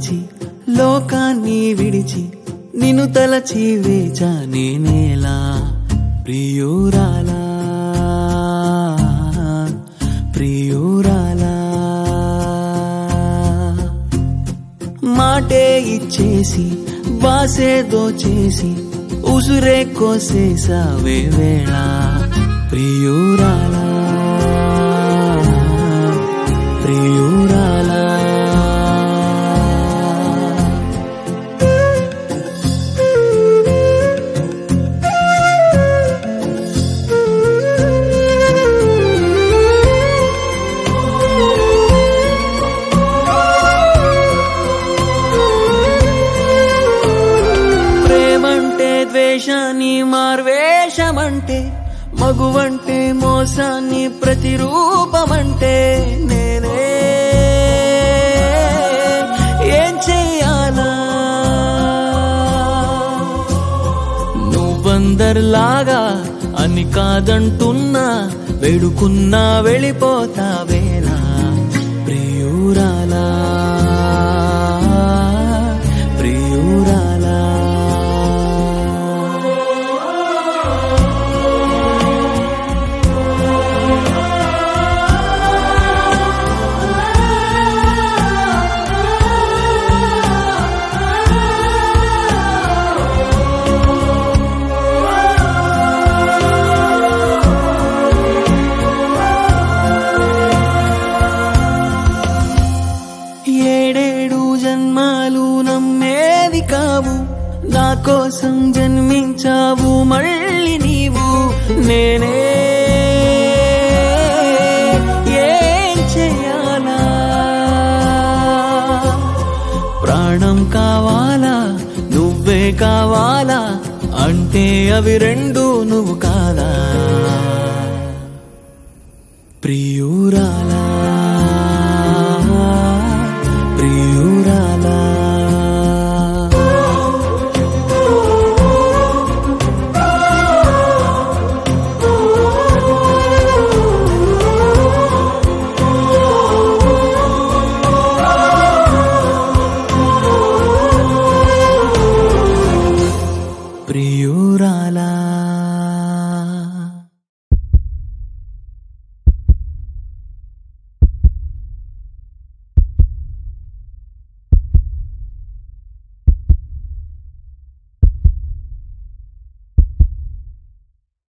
విడిచి లోకాన్ని విడిచి నిన్ను తలచి వేచా నేనేలా ప్రియురాలా ప్రియురాలా మాటే ఇచ్చేసి వాసేదో చేసి ఉసురే కోసేసావే వేళ ప్రియురాలా ప్రియురాలా ప్రేమంటే ద్వేషాన్ని మార్వేషమంటే మగువంటే మోసాన్ని ప్రతిరూపమంటే నేనే ఏం చెయ్యాలా నువ్వందరిలాగా అని కాదంటున్నా వేడుకున్నా వెళ్ళిపోతావేలా ప్రియురాలా ప్రియురాలా ఏడేడు జన్మాలు నమ్మేవి కావు నా కోసం జన్మించావు మళ్ళీ నీవు నేనే ఏం చెయ్యాలా ప్రాణం కావాలా నువ్వే కావాలా అంటే అవి రెండు నువ్వు కాదా ప్రియ